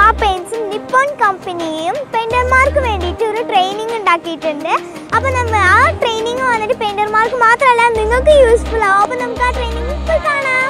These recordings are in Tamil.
പെയിൻസും നിപ്പോൺ കമ്പനിയും പെയിൻറ്റർമാർക്ക് വേണ്ടിയിട്ട് ഒരു ട്രെയിനിങ് ഉണ്ടാക്കിയിട്ടുണ്ട് അപ്പോൾ നമ്മൾ ആ ട്രെയിനിങ് വന്നിട്ട് പെയിൻറ്റർമാർക്ക് മാത്രമല്ല നിങ്ങൾക്ക് യൂസ്ഫുൾ ആവും അപ്പോൾ നമുക്ക് ആ ട്രെയിനിങ് ഇപ്പോൾ കാണാം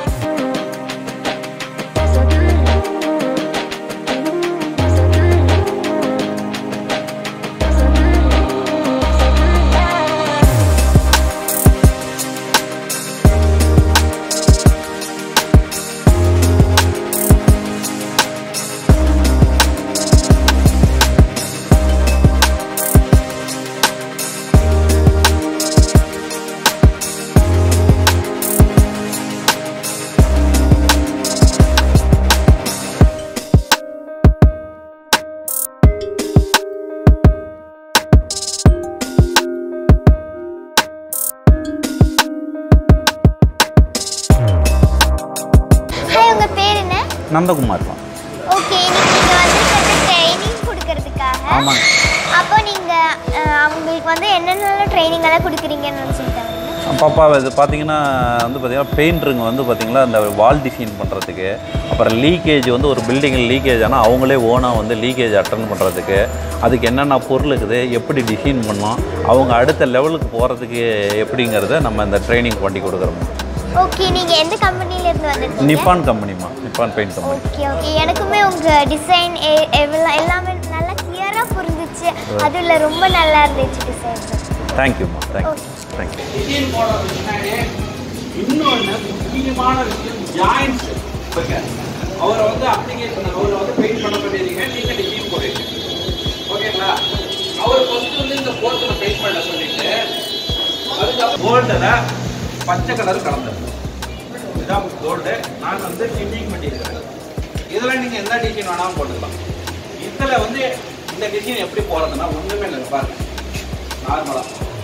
ஹாய் உங்கள் பேர் என்ன நந்தகுமார் தான் ஓகே நீங்கள் வந்து ட்ரைனிங் கொடுக்கறதுக்காக ஆமாங்க அப்போ நீங்கள் அவங்களுக்கு வந்து என்னென்ன ட்ரைனிங் எல்லாம் கொடுக்குறீங்கன்னு சொல்லிட்டாங்க பாப்பா இது பார்த்தீங்கன்னா வந்து பார்த்தீங்கன்னா பெயிண்டருங்க வந்து பார்த்தீங்கன்னா இந்த வால் டிசைன் பண்ணுறதுக்கு அப்புறம் லீக்கேஜ் வந்து ஒரு பில்டிங்கில் லீக்கேஜ் ஆனால் அவங்களே ஓனாக வந்து லீக்கேஜ் அட்டன் பண்ணுறதுக்கு அதுக்கு என்னென்ன பொருள் இருக்குது எப்படி டிசைன் பண்ணோம் அவங்க அடுத்த லெவலுக்கு போகிறதுக்கு எப்படிங்கிறத நம்ம இந்த ட்ரைனிங் பண்ணி கொடுக்குறோம் ஓகே நீங்கள் எந்த கம்பெனிலேருந்து வந்திருக்கீங்க நிப்பான் கம்பெனிமா Nippon paint company okay okay எனக்குமே உங்கள் டிசைன் எவ்வளோ எல்லாமே நல்லா கிளியராக புரிஞ்சிச்சு அதில் ரொம்ப நல்லா இருந்துச்சு டிசைன் தேங்க்யூம்மா தேங்க்யூ தேங்க்யூ டிசைன் போடுறதுக்கு முன்னாடி இன்னொன்று முக்கியமான விஷயம் ஜாயின்ஸ் அவரை வந்து அப்ளிகேஷன் அவரை வந்து பெயிண்ட் பண்ண சொல்லிடுறீங்க நீங்கள் டிசைன் போடுறீங்க ஓகேங்களா அவர் ஃபர்ஸ்ட் வந்து இந்த போர்ட்டில் பெயிண்ட் பண்ண சொல்லிட்டு அதுக்கப்புறம் கோல்டில் பச்சை கலர் கலந்தது இதான் கோல்டு நான் வந்து டின்னிங் பண்ணியிருக்கிறேன் இதில் நீங்கள் எந்த டிசைன் வேணாலும் போட்டுக்கலாம் இதில் வந்து இந்த டிசைன் எப்படி போடுறதுன்னா ஒன்றுமே இல்லை பாருங்க நார்மலாக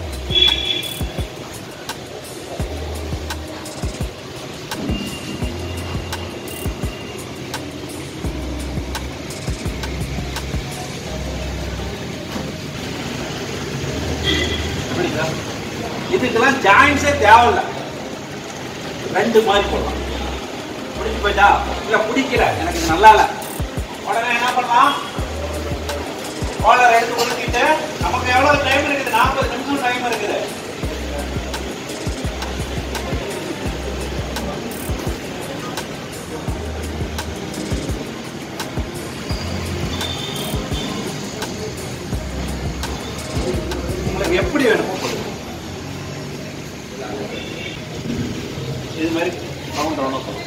புரியுதா? இதுக்கெல்லாம் ஜாயின்ஸே தேவையில்ல ரெண்டு மாதிரி போடலாம் பிடிச்சி போயிட்டா இல்ல பிடிக்கல எனக்கு இது நல்லா இல்ல உடனே என்ன பண்ணலாம் ஓலர் எடுத்து கொடுத்துட்டு நமக்கு எவ்வளவு டைம் இருக்குது நாற்பது நிமிஷம் டைம் இருக்குது உங்களுக்கு எப்படி வேணுமோ கொடுங்க இது மாதிரி ரவுண்ட் ரவுண்டாக கொடுங்க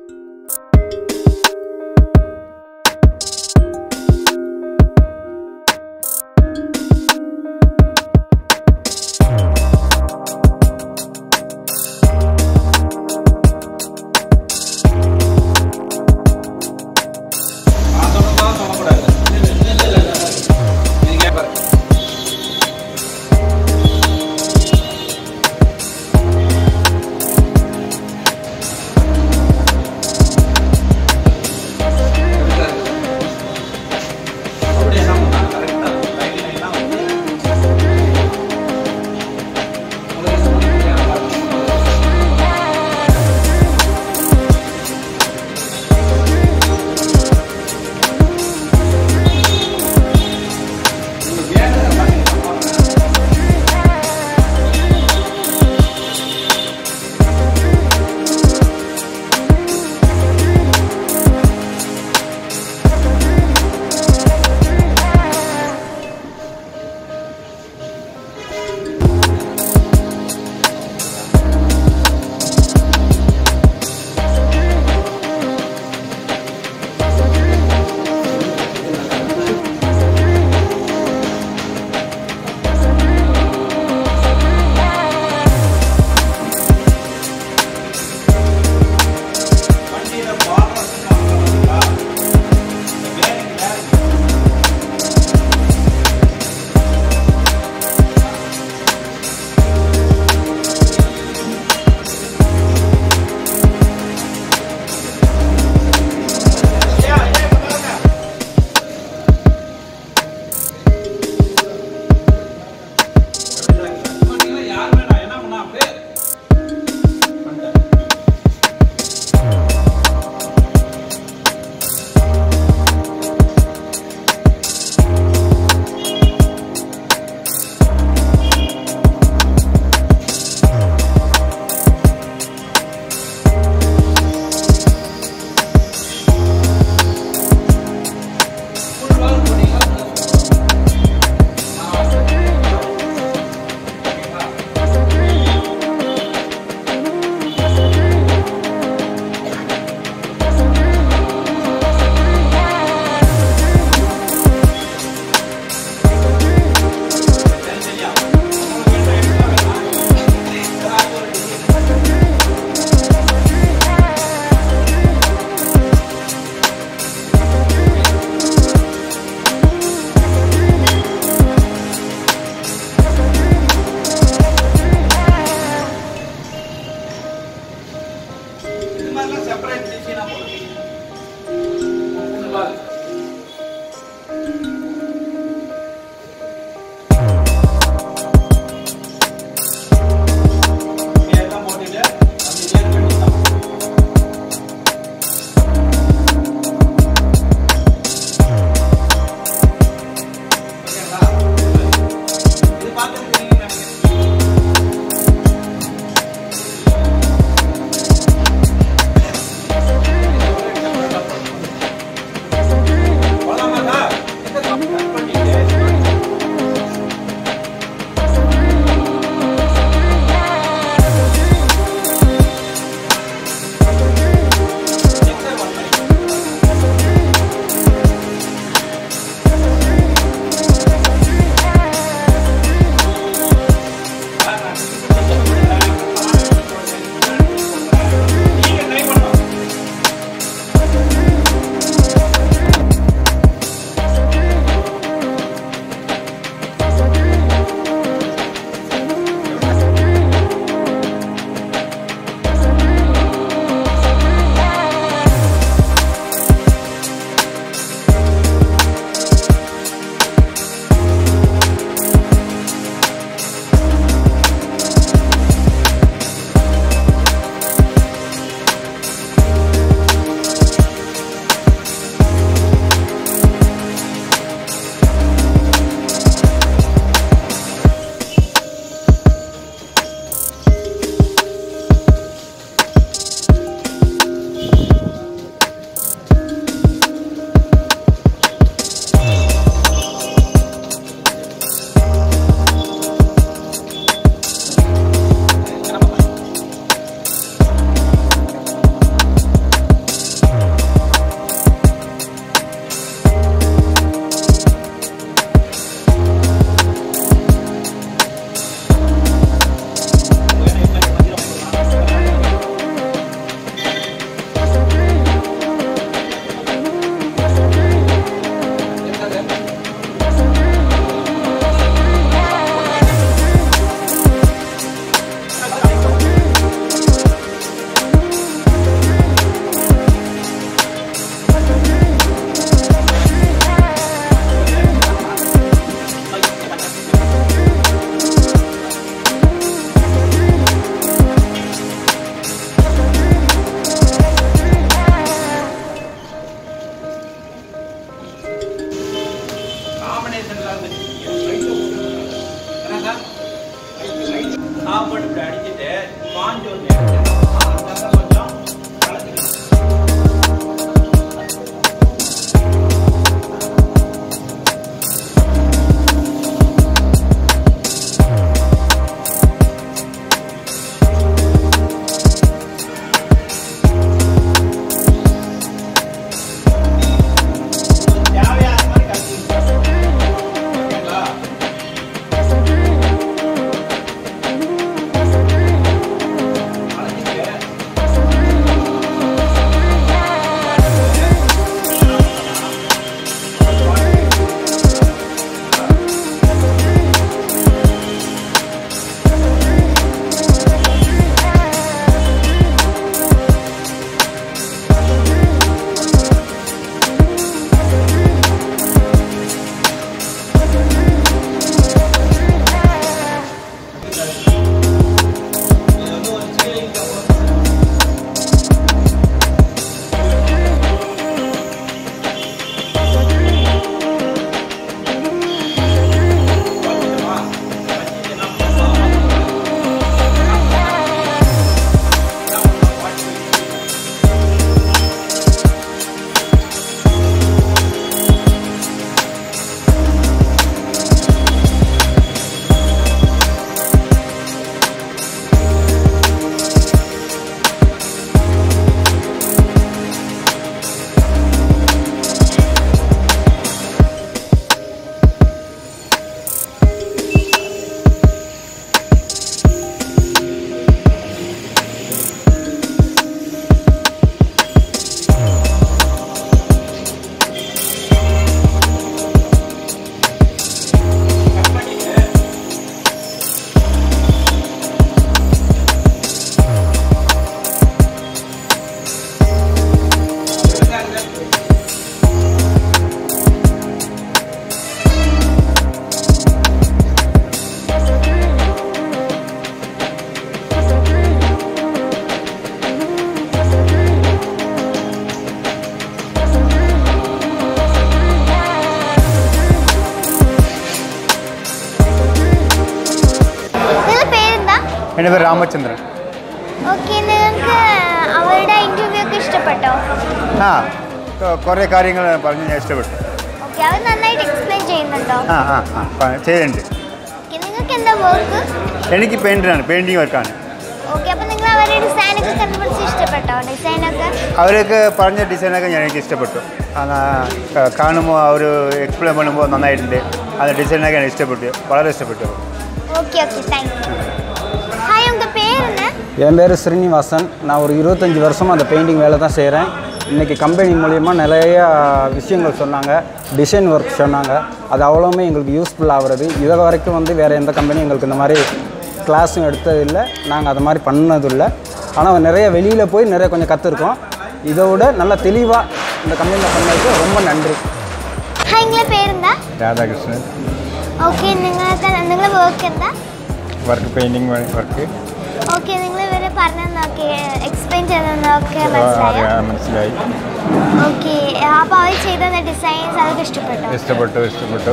நான் சொன்னதான் சொல்லக்கூடாது இது கேட்பாரு காம்பினேஷன்ல சாப்பாடு இப்படி அடிச்சுட்டு பாஞ்சு ஒன்று அங்கங்க கொஞ்சம் கலந்துக்கணும் தேவையான மாதிரி கலந்துக்கணும் ஓகேங்களா கலந்துட்டு இது வந்து ஒரு சீலிங் கட் பண்ணிட்டு നിങ്ങളുടെ പേരെന്താ എൻ്റെ പേര് രാമചന്ദ്രൻ ഓക്കെ നിങ്ങൾക്ക് അവരുടെ ഇന്റർവ്യൂ ഒക്കെ ഇഷ്ടപ്പെട്ടോ ആ കൊ- കുറേ കാര്യങ്ങൾ പറഞ്ഞ് ഞാൻ ഇഷ്ടപ്പെട്ടു ഓക്കെ അവർ നന്നായിട്ട് എക്സ്പ്ലെയിൻ ചെയ്യുന്നുണ്ടോ ആ ആ ആ പ- ചെയ്യുന്നുണ്ട് ഓക്കെ നിങ്ങൾക്ക് എന്താ വർക്ക് എനിക്ക് പെയിൻറ്ററാണ് പെയിൻറ്റിങ് വർക്കാണ് ഓക്കെ അപ്പോൾ നിങ്ങൾ അവരുടെ ഡിസൈനൊക്കെ കണ്ടുപിടിച്ച് ഇഷ്ടപ്പെട്ടോ ഡിസൈനൊക്കെ അവരൊക്കെ പറഞ്ഞ ഡിസൈനൊക്കെ ഞാൻ എനിക്ക് ഇഷ്ടപ്പെട്ടു അത് ക- കാണുമ്പോൾ അവർ എക്സ്പ്ലെയിൻ பண்ணுമ്പോൾ നന്നായിട്ടുണ്ട് അത് ഡിസൈനൊക്കെ എനിക്ക് ഇഷ്ടപ്പെട്ടു വളരെ ഇഷ്ടപ്പെട്ടു ஓகே ஓகே தேங்க்யூ ஹாய் உங்கள் பேர் என்ன என் பேர் ஸ்ரீனிவாசன் நான் ஒரு இருபத்தஞ்சி வருஷமாக அந்த பெயிண்டிங் வேலை தான் செய்கிறேன் இன்றைக்கி கம்பெனி மூலிமா நிறைய விஷயங்கள் சொன்னாங்க டிசைன் ஒர்க் சொன்னாங்க அது அவ்வளோவுமே எங்களுக்கு யூஸ்ஃபுல் ஆகுறது இது வரைக்கும் வந்து வேறு எந்த கம்பெனியும் எங்களுக்கு இந்த மாதிரி கிளாஸும் எடுத்ததில்லை நாங்கள் அது மாதிரி பண்ணதில்லை ஆனால் நிறைய வெளியில் போய் நிறைய கொஞ்சம் கற்றுருக்கோம் இதை விட நல்லா தெளிவாக இந்த கம்பெனியில் பண்ணதுக்கு ரொம்ப நன்றி ഹായ് നിങ്ങളെ പേരെന്താ രാധാകൃഷ്ണൻ ഓക്കെ നിങ്ങൾക്ക് നിങ്ങളുടെ വർക്ക് എന്താ വർക്ക് പെയിൻറ്റിങ് വർക്ക് ഓക്കെ നിങ്ങൾ ഇവരെ പറഞ്ഞെന്നൊക്കെ എക്സ്പ്ലെയിൻ ചെയ്തെന്നൊക്കെ മനസ്സിലായോ മനസ്സിലായി ഓക്കെ അപ്പോൾ അവർ ചെയ്ത ഡിസൈൻസ് അതൊക്കെ ഇഷ്ടപ്പെട്ടോ ഇഷ്ടപ്പെട്ടു ഇഷ്ടപ്പെട്ടു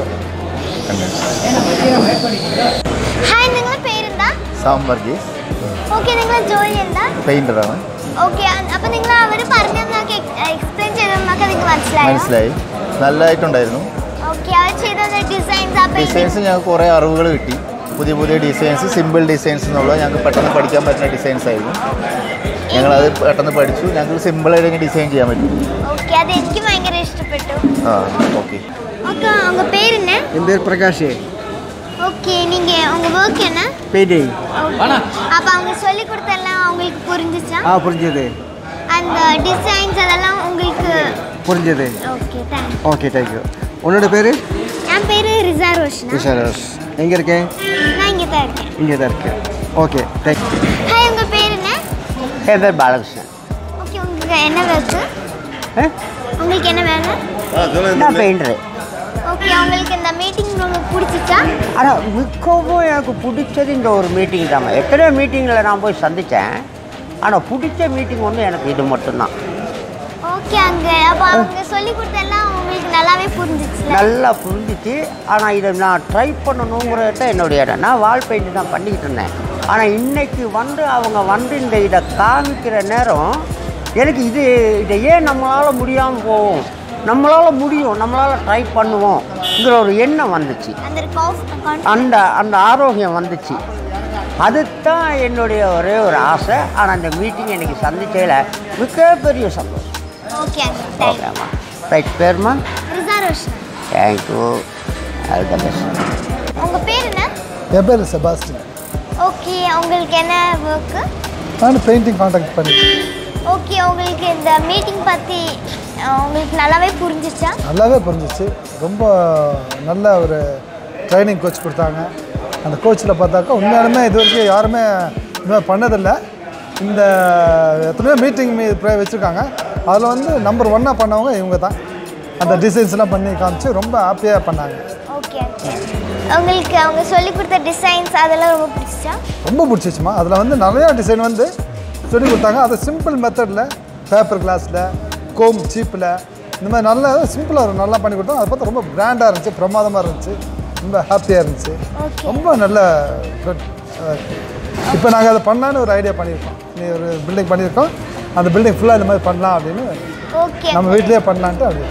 ഹായ് നിങ്ങളുടെ പേരെന്താ സാം വർഗീസ് ഓക്കെ നിങ്ങളെ ജോലി എന്താ പെയിൻറ്ററാണ് ഓക്കെ അപ്പോൾ നിങ്ങൾ അവർ പറഞ്ഞെന്നൊക്കെ എക്സ്പ്ലെയിൻ ചെയ്തെന്നൊക്കെ നിങ്ങൾക്ക് മനസ്സിലായോ മനസ്സിലായി നല്ലതായിട്ടുണ്ടായിരുന്നു ഓക്കെ അവർ ചെയ്ത ഡിസൈൻസ് ആ പെയിൻറ്റിങ് ഡിസൈൻസ് ഞങ്ങൾക്ക് കുറേ അറിവുകൾ കിട്ടി പുതിയ പുതിയ ഡിസൈൻസ് സിമ്പിൾ ഡിസൈൻസ് എന്നുള്ളത് ഞങ്ങൾക്ക് പെട്ടെന്ന് പഠിക്കാൻ പറ്റുന്ന ഡിസൈൻസ് ആയിരുന്നു ഞങ്ങളത് പെട്ടെന്ന് പഠിച്ചു ഞങ്ങൾക്ക് സിമ്പിളായിട്ട് ഡിസൈൻ ചെയ്യാൻ പറ്റും ஓகே அது எனக்கு பயங்கர இஷ்டப்பட்டு ആ ഓക്കെ அக்கா உங்க பேர் என்ன என் பேர் பிரகாஷ் ஓகே நீங்க உங்க ஒர்க் என்ன பெயிண்டிங் அப்ப அவங்க சொல்லி கொடுத்தெல்லாம் உங்களுக்கு புரிஞ்சுச்சா ஆ புரிஞ்சது அந்த டிசைன்ஸ் அதெல்லாம் உங்களுக்கு புரிஞ்சது ஓகே தேங்க்ஸ் ஓகே தேங்க்யூ உன்னோட பேர் என் பேரு ரிசா ரோஷனா விஷாரஸ் எங்கே இருக்கேன் நான் இங்கே தான் இருக்கேன் இங்கே தான் இருக்கேன் ஓகே தேங்க்யூ ஹாய் உங்க பேர் என்ன என் பேர் பாலகிருஷ்ணன் ஓகே உங்களுக்கு என்ன ஒர்க்கு உங்களுக்கு என்ன வேலை நான் பெயிண்டரு ஓகே உங்களுக்கு இந்த மீட்டிங் உங்களுக்கு பிடிச்சிச்சா ஆனால் மிகவும் எனக்கு பிடிச்சது இந்த ஒரு மீட்டிங் தான் எத்தனையோ மீட்டிங்கில் நான் போய் சந்தித்தேன் ஆனால் பிடிச்ச மீட்டிங் ஒன்று எனக்கு இது மட்டும்தான் ஓகே அங்கே அப்போ அவங்க சொல்லி கொடுத்தெல்லாம் உங்களுக்கு நல்லா நல்லாவே புரிஞ்சிச்சுல நல்லா புரிஞ்சிச்சு ஆனால் இதை நான் ட்ரை பண்ணணுங்கிறத என்னுடைய இடம் நான் வால் பெயிண்ட் தான் பண்ணிக்கிட்டு இருந்தேன் ஆனால் இன்னைக்கு வந்து அவங்க வந்து இந்த இதை காமிக்கிற நேரம் எனக்கு இது இதை ஏன் நம்மளால் முடியாமல் போவோம் நம்மளால் முடியும் நம்மளால் ட்ரை பண்ணுவோம்ங்கிற ஒரு எண்ணம் வந்துச்சு அந்த காஃப் அந்த அந்த ஆரோக்கியம் வந்துச்சு அதுதான் என்னுடைய ஒரே ஒரு ஆசை ஆனால் அந்த மீட்டிங் எனக்கு சந்திச்சதில் மிகப்பெரிய சந்தோஷம் ஓகே தேங்க் ஓகேம்மா ரைட் பேருமா reservation thank you all the best உங்கள் பேர் என்ன என் பேர் செபாஸ்டின் ஓகே உங்களுக்கு என்ன ஒர்க்கு நான் பெயிண்டிங் காண்டாக்ட் பண்ணிட்டேன் ஓகே உங்களுக்கு இந்த மீட்டிங் பற்றி உங்களுக்கு நல்லாவே புரிஞ்சிச்சா நல்லாவே புரிஞ்சிச்சு ரொம்ப நல்ல ஒரு ட்ரைனிங் கோச் கொடுத்தாங்க அந்த கோச்சில் பார்த்தாக்கா உண்மையாலுமே இது வரைக்கும் யாருமே இதுமாதிரி பண்ணதில்லை இந்த எத்தனையோ மீட்டிங் வச்சுருக்காங்க அதில் வந்து நம்பர் ஒன்னாக பண்ணவங்க இவங்க தான் அந்த டிசைன்ஸ்லாம் பண்ணி காமிச்சு ரொம்ப ஹாப்பியாக பண்ணாங்க ஓகே ஓகே உங்களுக்கு அவங்க சொல்லி கொடுத்த டிசைன்ஸ் அதெல்லாம் ரொம்ப பிடிச்சிச்சா ரொம்ப பிடிச்சிச்சுமா அதில் வந்து நிறையா டிசைன் வந்து சொல்லி கொடுத்தாங்க அது சிம்பிள் மெத்தடில் பேப்பர் கிளாஸில் கோம் சீப்பில் இந்த மாதிரி நல்லா சிம்பிளாக நல்லா பண்ணி கொடுத்தாங்க அதை பார்த்தா ரொம்ப பிராண்டாக இருந்துச்சு பிரமாதமாக இருந்துச்சு ரொம்ப ஹாப்பியாக இருந்துச்சு Okay. ரொம்ப நல்ல குட் இப்போ நாங்கள் அதை பண்ணலான்னு ஒரு ஐடியா பண்ணியிருக்கோம் நீ ஒரு பில்டிங் பண்ணியிருக்கோம் அந்த பில்டிங் ஃபுல்லாக இந்த மாதிரி பண்ணலாம் அப்படின்னு ஓகே நம்ம வீட்டிலேயே பண்ணலான்ட்டு அப்படி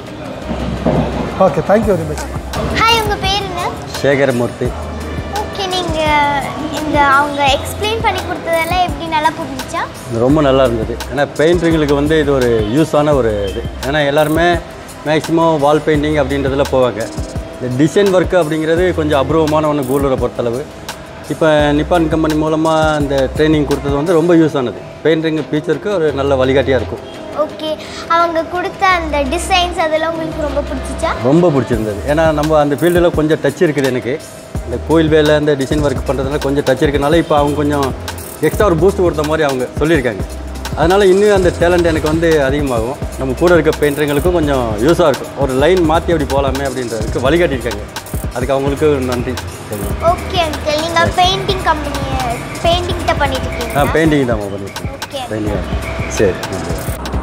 okay thank you very much hi உங்கள் பேர் என்ன சேகரமூர்த்தி ஓகே நீங்கள் இந்த அவங்க எக்ஸ்பிளைன் பண்ணி கொடுத்ததெல்லாம் எப்படி நல்லா புரிஞ்சிச்சா ரொம்ப நல்லா இருந்தது ஏன்னா பெயிண்டர்களுக்கு வந்து இது ஒரு யூஸான ஒரு இது ஏன்னா எல்லாருமே மேக்ஸிமம் வால் பெயிண்டிங் அப்படின்றதுல போவாங்க இந்த டிசைன் ஒர்க்கு அப்படிங்கிறது கொஞ்சம் அபூர்வமான ஒன்று கூலூரை பொறுத்தளவு இப்போ நிப்பான் கம்பெனி மூலமாக இந்த ட்ரைனிங் கொடுத்தது வந்து ரொம்ப யூஸ் ஆனது பெயிண்டிங் ஃபீச்சருக்கு ஒரு நல்ல வழிகாட்டியாக இருக்கும் ஓகே அவங்க கொடுத்த அந்த டிசைன்ஸ் அதெல்லாம் உங்களுக்கு ரொம்ப பிடிச்சிச்சா ரொம்ப பிடிச்சிருந்தது ஏன்னா நம்ம அந்த ஃபீல்டில் கொஞ்சம் டச் இருக்குது எனக்கு இந்த கோயில் வேலை இந்த டிசைன் ஒர்க் பண்ணுறதுனால கொஞ்சம் டச் இருக்கனால இப்போ அவங்க கொஞ்சம் எக்ஸ்ட்ரா ஒரு பூஸ்ட் கொடுத்த மாதிரி அவங்க சொல்லியிருக்காங்க அதனால் இன்னும் அந்த டேலண்ட் எனக்கு வந்து அதிகமாகும் நம்ம கூட இருக்க பெயிண்டருங்களுக்கும் கொஞ்சம் யூஸாக இருக்கும் ஒரு லைன் மாற்றி அப்படி போகலாமே அப்படின்றதுக்கு வழிகாட்டியிருக்காங்க அதுக்கு அவங்களுக்கு நன்றி தெரியும் ஓகே அங்கிள் நீங்கள் பெயிண்டிங் கம்பெனி பெயிண்டிங்கிட்ட பண்ணிட்டு ஆ இருக்கீங்களா பெயிண்டிங் தான் பண்ணியிருக்கேன் ஓகே பெயிண்டிங் சரி நன்றி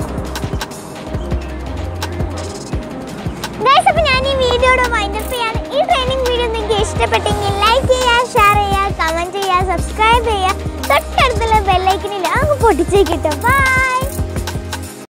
ഗൈസ് അപ്പോൾ ഞാൻ ഈ വീഡിയോയുടെ വൈൻഡപ്പ് ചെയ്യാണ് ഈ ട്രെയിനിങ് വീഡിയോ നിങ്ങൾക്ക് ഇഷ്ടപ്പെട്ടെങ്കിൽ ലൈക്ക് ചെയ്യുക ഷെയർ ചെയ്യുക കമൻറ്റ് ചെയ്യുക സബ്സ്ക്രൈബ് ചെയ്യുക തൊട്ടടുത്തുള്ള ബെല്ലൈക്കനിൽ അങ്ങ് പൊട്ടിച്ചേക്കിട്ടോ ബൈ